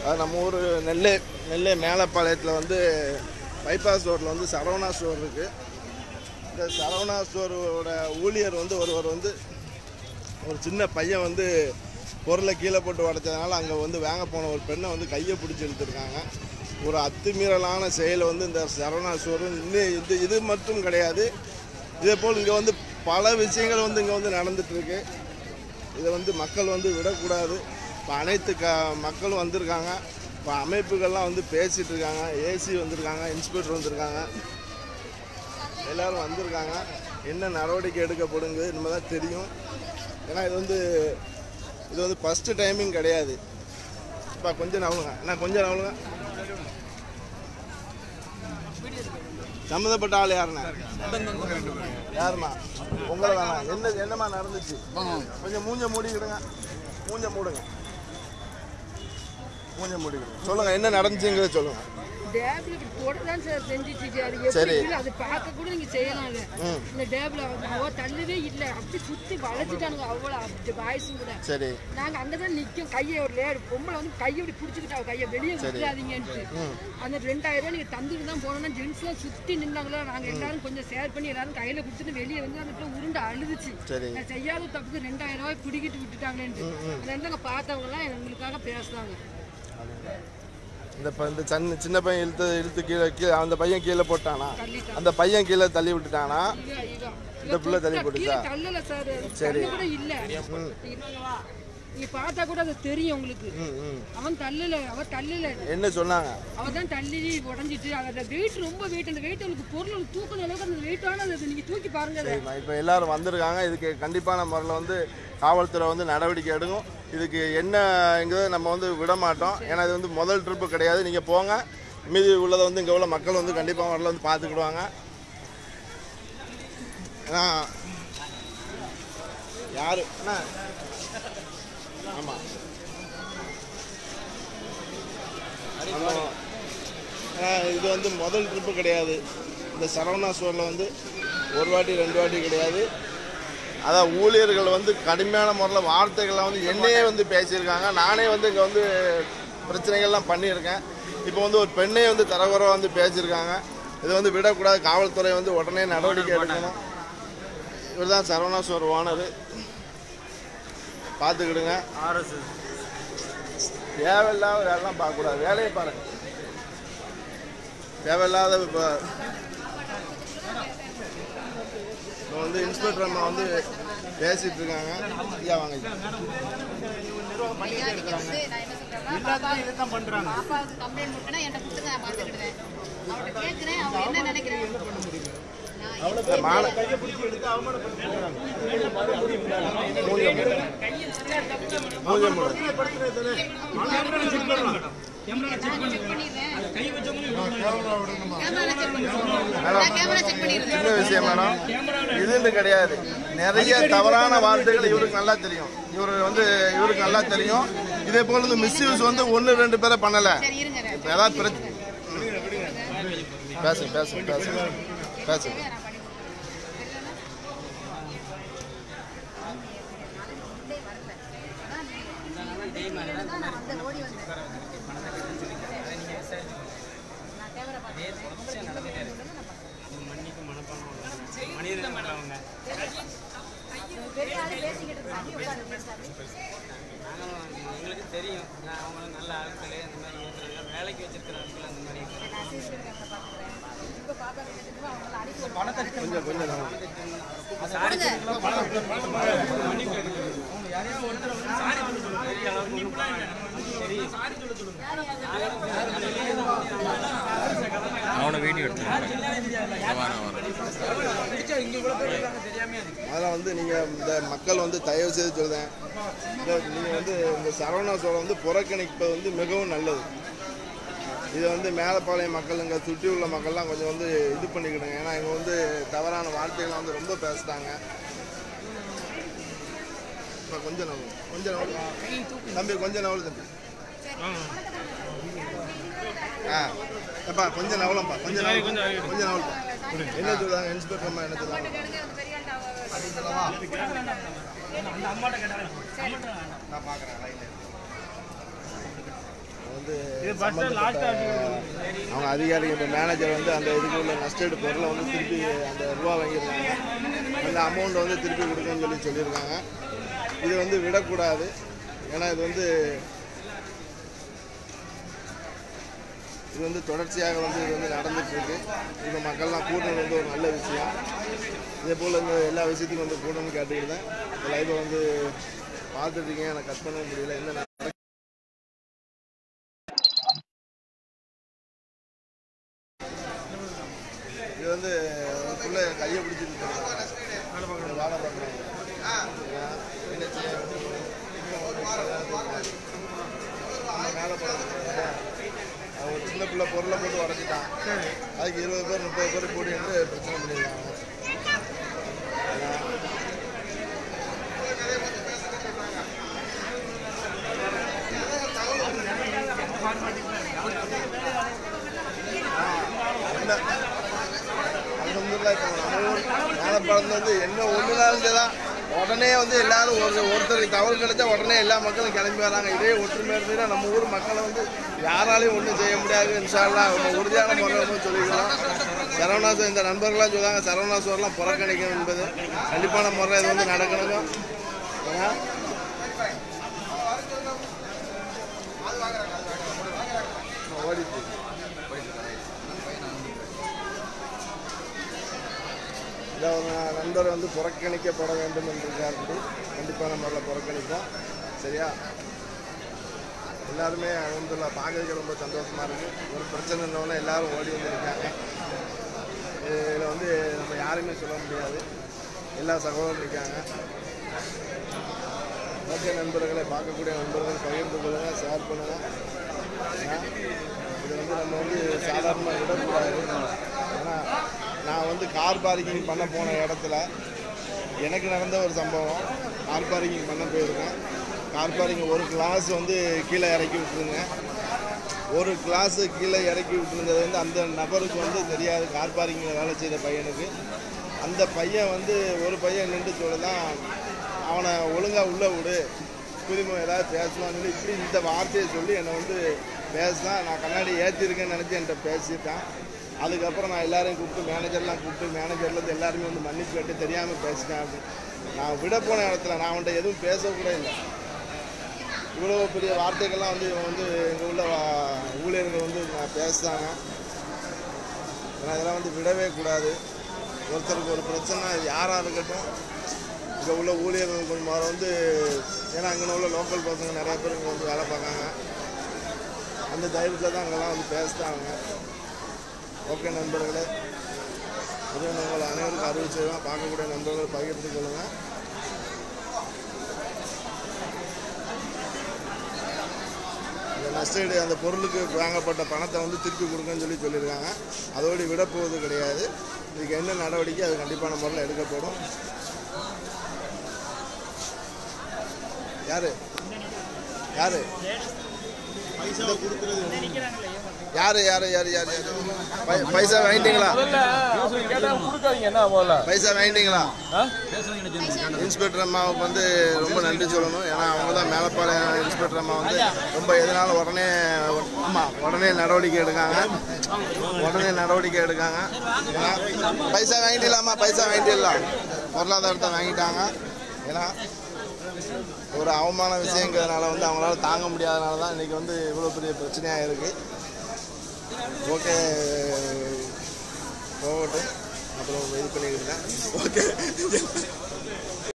அது நம்ம ஊர் நெல்லை நெல்லை மேலப்பாளையத்தில் வந்து பைபாஸ் ரோட்டில் வந்து சரவணா ஸ்டோர் இருக்குது இந்த சரவணா ஸ்டோரோட ஊழியர் வந்து ஒருவர் வந்து ஒரு சின்ன பையன் வந்து பொருளை கீழே போட்டு உடைச்சதுனால அங்கே வந்து வாங்க போன ஒரு பெண்ணை வந்து கையை பிடிச்சி எடுத்திருக்காங்க ஒரு அத்துமீறலான செயலை வந்து இந்த சரவணா ஸ்டோர் இன்னும் இது இது மட்டும் கிடையாது இதே போல் இங்கே வந்து பல விஷயங்கள் வந்து இங்கே வந்து நடந்துகிட்ருக்கு இதை வந்து மக்கள் வந்து விடக்கூடாது இப்போ அனைத்து க மக்களும் வந்திருக்காங்க இப்போ அமைப்புகள்லாம் வந்து பேசிகிட்டு இருக்காங்க ஏசி வந்திருக்காங்க இன்ஸ்பெக்டர் வந்திருக்காங்க எல்லாரும் வந்திருக்காங்க என்ன நடவடிக்கை எடுக்கப்படுங்க இனிமேல் தான் தெரியும் ஏன்னா இது வந்து இது வந்து ஃபஸ்ட்டு டைமிங் கிடையாது இப்போ கொஞ்சம் நவலுங்க நான் கொஞ்சம் நவலுங்க சம்மந்தப்பட்ட ஆள் யாருண்ணா யாருமா உங்களை வேணாம் என்ன என்னம்மா நடந்துச்சு கொஞ்சம் மூஞ்ச மூடிக்கிடுங்க மூஞ்ச மூடுங்க மூஞ்ச மூடிக்கிடுங்க சொல்லுங்க என்ன நடந்துச்சுங்கிறத சொல்லுங்க டேபிள் இப்படி போட்டு தான் சார் செஞ்சுட்டு இருக்காரு. எப்படி சரி. இல்லை, அது பார்க்க கூட நீங்க செய்யலாங்க ம் இந்த டேபிள் அவ தள்ளவே இல்லை அப்படி சுத்தி வளைச்சிட்டானுங்க அவ்வளோ அப்படி பாய்ஸும் கூட சரி நாங்க அங்கதான் நிக்கும் கையை ஒரு லேடு பொம்பளை வந்து கையை இப்படி பிடிச்சிக்கிட்டா கையை வெளியே விட்டுறாதீங்கன்ட்டு அந்த ரெண்டாயிரம் ரூபாய் நீங்க தந்துட்டு தான் போனோம்னா ஜென்ஸ் எல்லாம் சுத்தி நின்னாங்களா நாங்க எல்லாரும் கொஞ்சம் ஷேர் பண்ணி எல்லாரும் கையில கொடுத்துட்டு வெளியே வந்து அதுக்குள்ள உருண்டு அழுதுச்சு சரி நான் செய்யாத தப்புக்கு ரெண்டாயிரம் ரூபாய் பிடிக்கிட்டு விட்டுட்டாங்களேன்ட்டு அதனால பார்த்தவங்க எல்லாம் எங்களுக்காக பேசுனாங்க இந்த ப- இந்த சின்ன சின்ன பையன் இழுத்து இழுத்து கீழே கீழே அந்த பையன் கீழே போட்டானா தள்ளிட்டாங்க அந்த பையன் கீழே தள்ளி விட்டுட்டானா இவ- இவ. இந்த பிள்ளை தள்ளி கீழே போட்டுச்சா தள்ளல சார் சரி. தள்ளு கூட இல்ல நீங்க பார்த்தா கூட அது தெரியும் உங்களுக்கு ம் ம் அவன் தள்ளல அவன் தள்ளல என்ன சொன்னாங்க அவன் தான் தள்ளி உடஞ்சிட்டு அந்த வெயிட் ரொம்ப வெயிட் அந்த வெயிட் உங்களுக்கு பொருள் தூக்கின அளவுக்கு அந்த வெயிட்டான அது நீங்க தூக்கி பாருங்க அதை. சரிம்மா இப்போ எல்லாரும் வந்திருக்காங்க இதுக்கு கண்டிப்பான முறையில் வந்து காவல்துறை வந்து நடவடிக்கை எடுக்கும் இதுக்கு என்னங்கிறத நம்ம வந்து விட மாட்டோம் ஏன்னா இது வந்து முதல் ட்ரிப்பு கிடையாது நீங்கள் போங்க மீதி உள்ளதை வந்து இங்கே உள்ள மக்கள் வந்து கண்டிப்பாக வரல வந்து பார்த்துக்கிடுவாங்க ஏன்னா யாரு என்ன ஆமாம் ஏன்னா இது வந்து முதல் ட்ரிப்பு கிடையாது இந்த சரவணா ஸ்டோரில் வந்து ஒரு வாட்டி ரெண்டு வாட்டி கிடையாது அதான் ஊழியர்கள் வந்து கடுமையான முறையில் வார்த்தைகளை வந்து என்னையே வந்து பேசியிருக்காங்க நானே வந்து இங்கே வந்து பிரச்சனைகள்லாம் பண்ணியிருக்கேன் இப்போ வந்து ஒரு பெண்ணையே வந்து தரகுறவாக வந்து பேசியிருக்காங்க இது வந்து விடக்கூடாது காவல்துறை வந்து உடனே நடவடிக்கை எடுக்கணும் இவர் தான் சரவணா ஸ்டோர் ஓனர் பார்த்துக்கிடுங்க தேவையில்லாத வேலைலாம் பார்க்கக்கூடாது வேலையை பாருங்க தேவையில்லாத இப்போ இப்போ வந்து இன்ஸ்பெக்டர் அம்மா வந்து பேசிட்டு இருக்காங்க ஐயா வாங்க ஐயா. ஐயா, நீங்க வந்து நான் என்ன சொல்றேன்னா, பாப்பா- பாப்பாவுக்கு complaint கொடுத்தேன்னா என்கிட்ட கொடுத்துங்க, நான் பார்த்துக்கிடுவேன். அவர்கிட்ட கேட்கிறேன், அவங்க என்ன நினைக்கிறாங்க? நான் இந்த மான மூஞ்ச மூடு. மூஞ்ச மூடு. நான் check பண்ணிடுறேன். Camera check பண்ணிடுறேன். நான் camera check பண்ணிடுறேன். சின்ன விஷயம் மேடம் இதுன்னு கிடையாது நிறைய தவறான வார்த்தைகள் இவருக்கு நல்லா தெரியும் இவர் வந்து இவருக்கு நல்லா தெரியும் இதே போல இந்த மிஸ்யூஸ் வந்து ஒன்று ரெண்டு பேரை பண்ணலை சரி, இருங்க, நான் இப்போ ஏதாவது பிரச்சனை பேசுங்க பேசுங்க பேசுங்க பேசுங்க நான் பண்ணி எங்களுக்கு தெரியும் நான் அவங்களும் நல்ல ஆட்கள் அந்த மாதிரி இருக்கிறாங்க வேலைக்கு வச்சிருக்கிற ஆட்கள் அந்த மாதிரி இருக்கிறாங்க கொஞ்சம் கொஞ்சம் நான் அவனை வீடியோ எடுத்து அதெல்லாம் வந்து நீங்கள் இந்த மக்கள் வந்து தயவு செய்து சொல்லுதேன் நீங்கள் வந்து இந்த சரவணா சோழம் வந்து புறக்கணிப்பது வந்து மிகவும் நல்லது இதை வந்து மேலப்பாளையம் மக்கள் இங்கே சுற்றி உள்ள மக்கள்லாம் கொஞ்சம் வந்து இது பண்ணிக்கிடுங்க ஏன்னா இங்கே வந்து தவறான வார்த்தைகளை வந்து ரொம்ப பேசுகிறாங்க இப்போ கொஞ்சம் நவல் கொஞ்சம் நவல் தம்பி கொஞ்சம் நவல் தம்பி ஆ எப்பா கொஞ்சம் நவலம்பா கொஞ்சம் நவல் கொஞ்சம் நவல்ப்பா என்ன சொல்லுவாங்க இன்ஸ்பெக்டர் அம்மா என்ன சொல்லுவாங்க நான் பார்க்குறேன் லைனில் வந்து சம்பந்தப்பட்ட அவங்க அதிகாரிகள் இப்போ மேனேஜர் வந்து அந்த இதுக்கு உள்ள நஷ்டஈடு பொருளை வந்து திருப்பி அந்த ரூபா வாங்கியிருக்காங்க அந்த அமௌண்ட்டை வந்து திருப்பி கொடுக்கணும்னு சொல்லி சொல்லியிருக்காங்க இது வந்து விடக்கூடாது ஏன்னா இது வந்து இது வந்து தொடர்ச்சியாக வந்து இது வந்து நடந்துட்டு இருக்கு இப்போ மக்கள்லாம் கூட்டணி வந்து ஒரு நல்ல விஷயம் இதே போல் இந்த எல்லா விஷயத்துக்கும் வந்து கூட்டணி கேட்டுக்கிட்டேன் இந்த லைவை வந்து பார்த்துட்டு இருக்கீங்க எனக்கு கட் பண்ண முடியல என்ன நடக்குது இது வந்து உள்ள கையை பிடிச்சிட்டு வேலை பார்க்குறாங்க என்ன செய்ய நம்ம மேலே போகிறாங்க ஒரு சின்ன பிள்ளை பொருளை போட்டு உடச்சிட்டான் அதுக்கு இருபது பேர் முப்பது பேர் கூடி வந்து பிரச்சனை பண்ணியிருக்காங்க அல்ஹம்துலில்லாஹ் இப்போ நம்ம ஊர் மேலப்பாளத்தில் வந்து என்ன ஒன்றுனாலும் தான் உடனே வந்து எல்லாரும் ஒரு ஒருத்தருக்கு தவறு கிடைச்சா உடனே எல்லா மக்களும் கிளம்பி வராங்க இதே ஒற்றுமை இருந்ததுன்னா நம்ம ஊர் மக்களை வந்து யாராலையும் ஒன்றும் செய்ய முடியாது இன்ஷால்லா நம்ம உறுதியான முறையில் வந்து சொல்லிக்கலாம் சரவணாசு இந்த நண்பர்கள்லாம் சொல்லுவாங்க சரவணாசுவரெலாம் புறக்கணிக்கும் என்பது கண்டிப்பான முறையில் இது வந்து நடக்கணும் ஏன்னா ஓடிச்சு இந்த ஒரு நண்பர் வந்து புறக்கணிக்கப்பட வேண்டும் என்று இருக்காரு கண்டிப்பான முறையில் புறக்கணிப்போம் சரியா எல்லாருமே அலமதுல்லா பார்க்கறதுக்கு ரொம்ப சந்தோஷமா இருக்கு ஒரு பிரச்சனை இருந்தவொடனே எல்லாரும் ஓடி வந்திருக்காங்க இதில் வந்து நம்ம யாருமே சொல்ல முடியாது எல்லா சகோதரரும் இருக்காங்க ஓகே நண்பர்களை பார்க்கக்கூடிய நண்பர்கள் பகிர்ந்து கொள்ளுங்க ஷேர் பண்ணுங்க ஏன்னா, இது வந்து நம்ம வந்து சாதாரணமாக விடக்கூடாது ஏன்னா நான் வந்து கார் பார்க்கிங் பண்ண போன இடத்துல எனக்கு நடந்த ஒரு சம்பவம் கார் பார்க்கிங் பண்ண போயிருக்கேன் கார் பார்க்கிங் ஒரு கிளாஸ் வந்து கீழே இறக்கி விட்டுருங்க ஒரு கிளாஸு கீழே இறக்கி விட்டுருந்தது வந்து அந்த நபருக்கு வந்து தெரியாது கார் பார்க்கிங்கில் வேலை செய்த பையனுக்கு அந்த பையன் வந்து ஒரு பையன் நின்று சொல்லதான் அவனை ஒழுங்காக உள்ளே விடு புதுமை ஏதாவது பேசலாம்னு சொல்லி இப்படி இந்த வார்த்தையை சொல்லி என்னை வந்து பேசினான் நான் கண்ணாடி ஏற்றிருக்கேன்னு நினச்சி என்கிட்ட பேசிட்டான் அதுக்கப்புறம் நான் எல்லாரையும் கூப்பிட்டு மேனேஜர்லாம் கூப்பிட்டு மேனேஜர்லேருந்து எல்லாருமே வந்து மன்னிப்பு கேட்டு தெரியாமல் பேசிட்டேன் அப்படி நான் விட போன இடத்துல நான் அவன்கிட்ட எதுவும் பேசக்கூட இல்லை இவ்வளோ பெரிய வார்த்தைகள்லாம் வந்து இவன் வந்து எங்கள் உள்ள வா- ஊழியர்கள் வந்து நான் பேசுகிறாங்க ஏன்னா இதெல்லாம் வந்து விடவே கூடாது ஒருத்தருக்கு ஒரு பிரச்சனை அது யாராக இருக்கட்டும் இங்கே உள்ள ஊழியர்கள் கொஞ்சம் முறை வந்து ஏன்னா அங்கே உள்ள லோக்கல் பசங்க நிறைய பேர் இங்கே வந்து வேலை பார்க்காங்க அந்த தைரியத்தில் தான் அங்கெல்லாம் வந்து பேசுகிறாங்க ஓகே நண்பர்களே இது உங்கள் அனைவருக்கும் அறிவிச்சதுதான் பார்க்கக்கூடிய நண்பர்கள் பகிர்ந்து கொள்ளுங்கள் இந்த நஷ்டஈடு அந்த பொருளுக்கு வாங்கப்பட்ட பணத்தை வந்து திருப்பி கொடுங்கன்னு சொல்லி சொல்லியிருக்காங்க அதோடு விட போவது கிடையாது இதுக்கு என்ன நடவடிக்கை அது கண்டிப்பான முறையில் எடுக்கப்படும் யாரு யாரு யாரு யாரு யாரு யாரு யாரு பை- பைசா வாங்கிட்டீங்களா பைசா வாங்கிட்டீங்களா இன்ஸ்பெக்டர் அம்மாவுக்கு வந்து ரொம்ப நன்றி சொல்லணும் ஏன்னா அவங்க தான் மேலப்பாளையம் இன்ஸ்பெக்டர் அம்மா வந்து ரொம்ப எதனாலும் உடனே ஆமாம் உடனே நடவடிக்கை எடுக்காங்க உடனே நடவடிக்கை எடுக்காங்க ஏன்னா பைசா வாங்கிட்டீங்களாம்மா பைசா வாங்கிட்டீங்களா பொருளாதாரத்தை வாங்கிட்டாங்க ஏன்னா ஒரு அவமான விஷயங்கிறதுனால வந்து அவங்களால தாங்க முடியாதனால தான் இன்றைக்கி வந்து இவ்வளோ பெரிய பிரச்சனையாக இருக்குது ஓகே போகட்டும் அப்புறம் இது பண்ணிக்கிட்டு ஓகே